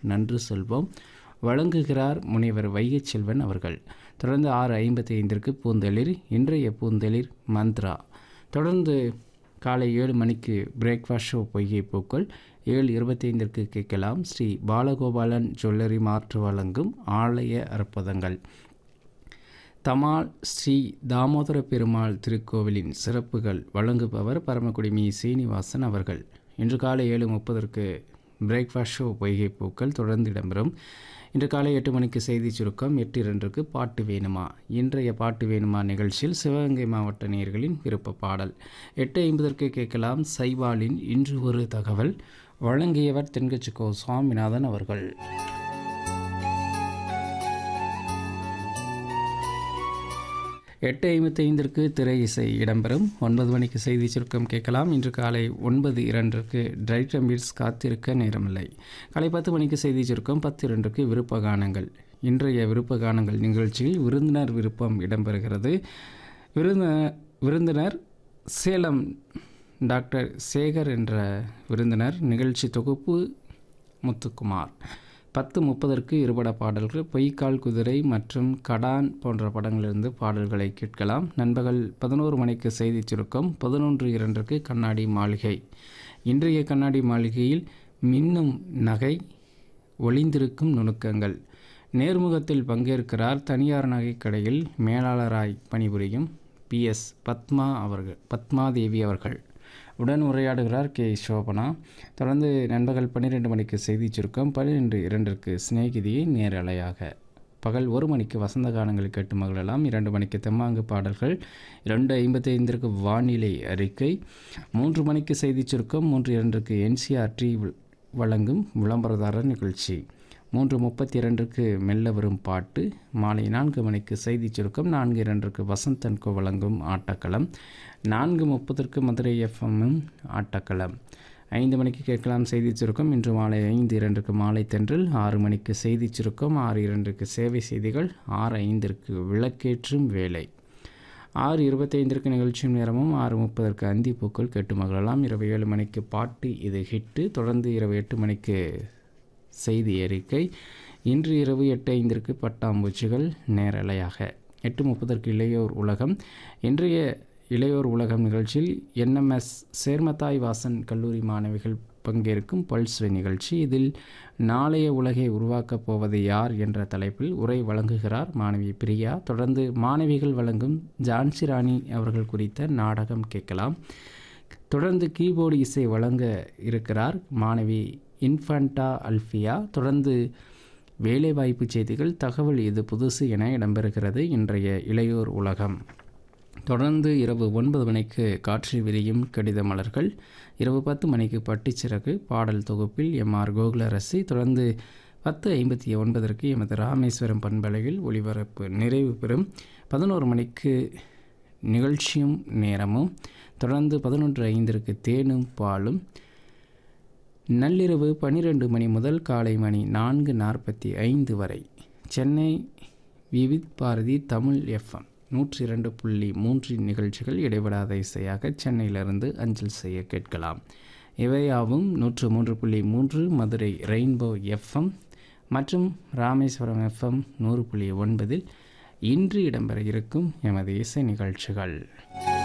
நன்று சொல்வோம் வழங்குகிறார் முனைவர் வைகைச் செல்வன் அவர்கள் தொடர்ந்து ஆறு ஐம்பத்தி ஐந்திற்கு பூந்தளிர் இன்றைய பூந்தளிர் மந்த்ரா தொடர்ந்து காலை ஏழு மணிக்கு பிரேக்ஃபாஸ்ட் ஷோ பொய்கை பூக்கள் ஏழு இருபத்தைந்திற்கு கேட்கலாம் ஸ்ரீ பாலகோபாலன் ஜுவல்லரி மாற்று வழங்கும் ஆலய அற்புதங்கள் தமால் ஸ்ரீ தாமோதர பெருமாள் திருக்கோவிலின் சிறப்புகள் வழங்குபவர் பரமக்குடி மீ சீனிவாசன் அவர்கள் இன்று காலை ஏழு முப்பதற்கு பிரேக்ஃபாஸ்ட் ஷோ பொய்கை பூக்கள் தொடர்ந்து இடம்பெறும் இன்று காலை எட்டு மணிக்கு செய்தி சுருக்கம் எட்டு இரண்டுக்கு பாட்டு வேணுமா இன்றைய பாட்டு வேணுமா நிகழ்ச்சியில் சிவகங்கை மாவட்ட நேயர்களின் விருப்ப பாடல் எட்டு ஐம்பதற்கு கேட்கலாம் சைவாலின் இன்று ஒரு தகவல் வழங்கியவர் தென்கட்சிக்கோ சுவாமிநாதன் அவர்கள் எட்டு ஐம்பத்தைந்திற்கு திரை இசை இடம்பெறும் ஒன்பது மணிக்கு செய்தி சுருக்கம் கேட்கலாம் இன்று காலை ஒன்பது இரண்டுக்கு ட்ரைட் பீட்ஸ் காத்திருக்க நேரமில்லை காலை பத்து மணிக்கு செய்தி சுருக்கம் பத்து இரண்டுக்கு விருப்ப கானங்கள் இன்றைய விருப்ப கானங்கள் நிகழ்ச்சியில் விருந்தினர் விருப்பம் இடம்பெறுகிறது விருந்த விருந்தினர் சேலம் டாக்டர் சேகர் என்ற விருந்தினர் நிகழ்ச்சி தொகுப்பு முத்துக்குமார் பத்து முப்பதற்கு இருபட பாடல்கள் பொய்க்கால் குதிரை மற்றும் கடான் போன்ற படங்களிலிருந்து பாடல்களை கேட்கலாம் நண்பகல் பதினோரு மணிக்கு செய்தி சுருக்கம் பதினொன்று இரண்டுக்கு கண்ணாடி மாளிகை இன்றைய கண்ணாடி மாளிகையில் மின்னும் நகை ஒளிந்திருக்கும் நுணுக்கங்கள் நேர்முகத்தில் பங்கேற்கிறார் தனியார் நகைக்கடையில் மேலாளராய் பணிபுரியும் பி எஸ் பத்மா அவர்கள் பத்மாதேவி அவர்கள் உடன் உரையாடுகிறார் கே சோபனா தொடர்ந்து நண்பகல் பன்னிரெண்டு மணிக்கு செய்தி சுருக்கம் பன்னிரெண்டு இரண்டிற்கு சிநேகிதியை நேரலையாக பகல் ஒரு மணிக்கு வசந்த காலங்கள் கேட்டு மகிழலாம் இரண்டு மணிக்கு தெம்மாங்கு பாடல்கள் இரண்டு ஐம்பத்தி ஐந்திற்கு வானிலை அறிக்கை மூன்று மணிக்கு செய்தி சுருக்கம் மூன்று இரண்டுக்கு என்சிஆர்டி வழங்கும் விளம்பரதாரர் நிகழ்ச்சி மூன்று முப்பத்தி இரண்டுக்கு மெல்ல வரும் பாட்டு மாலை நான்கு மணிக்கு செய்தி சுருக்கம் நான்கு இரண்டுக்கு வசந்தன்கோ வழங்கும் ஆட்டக்களம் நான்கு முப்பதற்கு மதுரை எஃப்எம்மும் ஆட்டக்களம் ஐந்து மணிக்கு கேட்கலாம் செய்தி சுருக்கம் இன்று மாலை ஐந்து இரண்டுக்கு மாலை தென்றல் ஆறு மணிக்கு செய்தி சுருக்கம் ஆறு இரண்டுக்கு சேவை செய்திகள் ஆறு ஐந்திற்கு விளக்கேற்றும் வேலை ஆறு இருபத்தைந்திற்கு நிகழ்ச்சியும் நேரமும் ஆறு முப்பதற்கு அந்தி பூக்கள் கேட்டு மகிழலாம் இரவு ஏழு மணிக்கு பாட்டு இது ஹிட்டு தொடர்ந்து இரவு எட்டு மணிக்கு செய்தி அறிக்கை இன்று இரவு எட்டு ஐந்திற்கு பட்டாம்பூச்சிகள் நேரலையாக எட்டு முப்பதற்கு இளையோர் உலகம் இன்றைய இளையோர் உலகம் நிகழ்ச்சியில் என்எம்எஸ் சேர்மத்தாய் வாசன் கல்லூரி மாணவிகள் பங்கேற்கும் பல்ஸ்வே நிகழ்ச்சி இதில் நாளைய உலகை உருவாக்கப் போவது யார் என்ற தலைப்பில் உரை வழங்குகிறார் மாணவி பிரியா தொடர்ந்து மாணவிகள் வழங்கும் ஜான்சி ராணி அவர்கள் குறித்த நாடகம் கேட்கலாம் தொடர்ந்து கீபோர்டு இசை வழங்க இருக்கிறார் மாணவி இன்ஃபண்டா அல்ஃபியா தொடர்ந்து வேலைவாய்ப்பு செய்திகள் தகவல் இது புதுசு என இடம்பெறுகிறது இன்றைய இளையோர் உலகம் தொடர்ந்து இரவு ஒன்பது மணிக்கு காற்று விரியும் கடித மலர்கள் இரவு பத்து மணிக்கு பட்டிச்சிறகு பாடல் தொகுப்பில் எம் ஆர் கோகுலரசி தொடர்ந்து பத்து ஐம்பத்தி ஒன்பதற்கு எமது ராமேஸ்வரம் பண்பலையில் ஒளிபரப்பு நிறைவு பெறும் பதினோரு மணிக்கு நிகழ்ச்சியும் நேரமும் தொடர்ந்து பதினொன்று ஐந்திற்கு தேனும் பாலும் நள்ளிரவு பன்னிரெண்டு மணி முதல் காலை மணி நான்கு நாற்பத்தி ஐந்து வரை சென்னை விவித் பாரதி தமிழ் எஃப்எம் நூற்றி இரண்டு புள்ளி மூன்று நிகழ்ச்சிகள் இடைவிடாத இசையாக சென்னையிலிருந்து அஞ்சல் செய்ய கேட்கலாம் இவையாவும் நூற்று மூன்று புள்ளி மூன்று மதுரை ரெயின்போ எஃப்எம் மற்றும் ராமேஸ்வரம் எஃப்எம் நூறு புள்ளி ஒன்பதில் இன்று இடம்பெற இருக்கும் எமது இசை நிகழ்ச்சிகள்